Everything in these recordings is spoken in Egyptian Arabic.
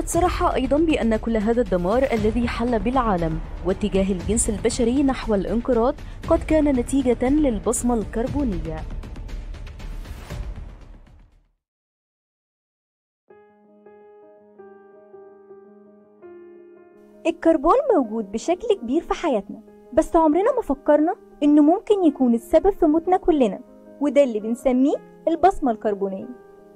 وقد صرح أيضا بأن كل هذا الدمار الذي حل بالعالم واتجاه الجنس البشري نحو الانقراض قد كان نتيجة للبصمة الكربونية الكربون موجود بشكل كبير في حياتنا بس عمرنا ما فكرنا إنه ممكن يكون السبب في موتنا كلنا وده اللي بنسميه البصمة الكربونية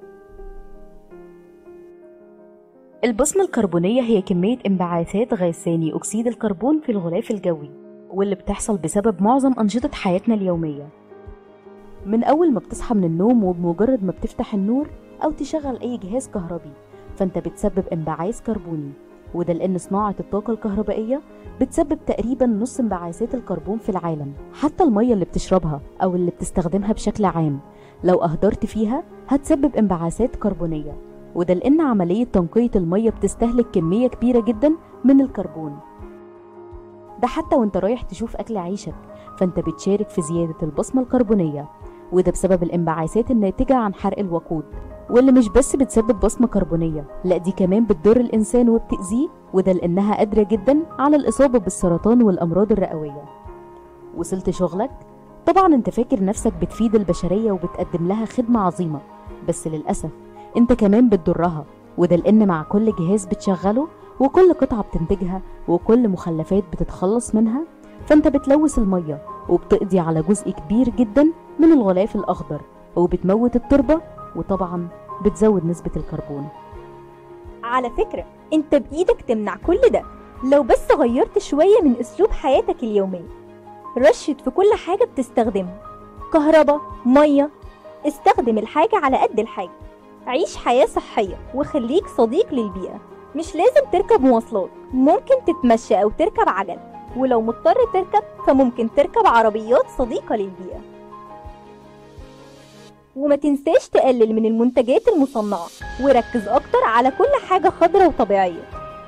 البصمة الكربونية هي كمية انبعاثات غاز ثاني أكسيد الكربون في الغلاف الجوي واللي بتحصل بسبب معظم أنشطة حياتنا اليومية من أول ما بتصحى من النوم وبمجرد ما بتفتح النور أو تشغل أي جهاز كهربي فأنت بتسبب انبعاث كربوني وده لأن صناعة الطاقة الكهربائية بتسبب تقريبا نص انبعاثات الكربون في العالم حتى المية اللي بتشربها أو اللي بتستخدمها بشكل عام لو أهدرت فيها هتسبب انبعاثات كربونية وده لأن عملية تنقية المية بتستهلك كمية كبيرة جدا من الكربون ده حتى وانت رايح تشوف أكل عيشك فانت بتشارك في زيادة البصمة الكربونية وده بسبب الانبعاثات الناتجة عن حرق الوقود واللي مش بس بتسبب بصمة كربونية لا دي كمان بتضر الإنسان وبتأذيه وده لأنها قادرة جدا على الإصابة بالسرطان والأمراض الرئوية وصلت شغلك؟ طبعا انت فاكر نفسك بتفيد البشرية وبتقدم لها خدمة عظيمة بس للأسف انت كمان بتضرها وده لأن مع كل جهاز بتشغله وكل قطعة بتنتجها وكل مخلفات بتتخلص منها فانت بتلوث المية وبتقضي على جزء كبير جدا من الغلاف الأخضر وبتموت التربة وطبعا بتزود نسبة الكربون على فكرة انت بإيدك تمنع كل ده لو بس غيرت شوية من أسلوب حياتك اليومية رشد في كل حاجة بتستخدمها كهرباء مية استخدم الحاجة على قد الحاجة عيش حياة صحية وخليك صديق للبيئة مش لازم تركب مواصلات ممكن تتمشى أو تركب عجل ولو مضطر تركب فممكن تركب عربيات صديقة للبيئة وما تنساش تقلل من المنتجات المصنعة وركز أكتر على كل حاجة خضرة وطبيعية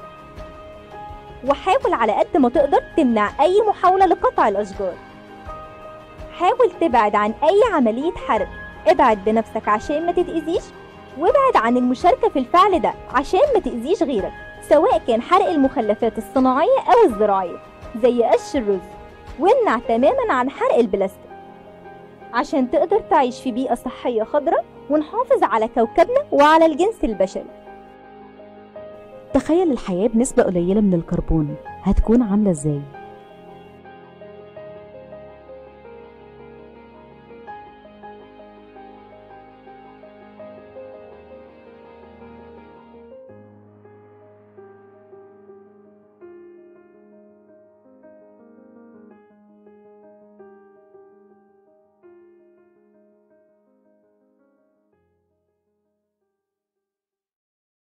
وحاول على قد ما تقدر تمنع أي محاولة لقطع الأشجار حاول تبعد عن أي عملية حرق ابعد بنفسك عشان ما تتأذيش وابعد عن المشاركة في الفعل ده عشان ما تأذيش غيرك سواء كان حرق المخلفات الصناعية أو الزراعية زي قش الرز وامنع تماما عن حرق البلاستيك عشان تقدر تعيش في بيئة صحية خضراء ونحافظ على كوكبنا وعلى الجنس البشري تخيل الحياة بنسبة قليلة من الكربون هتكون عاملة ازاي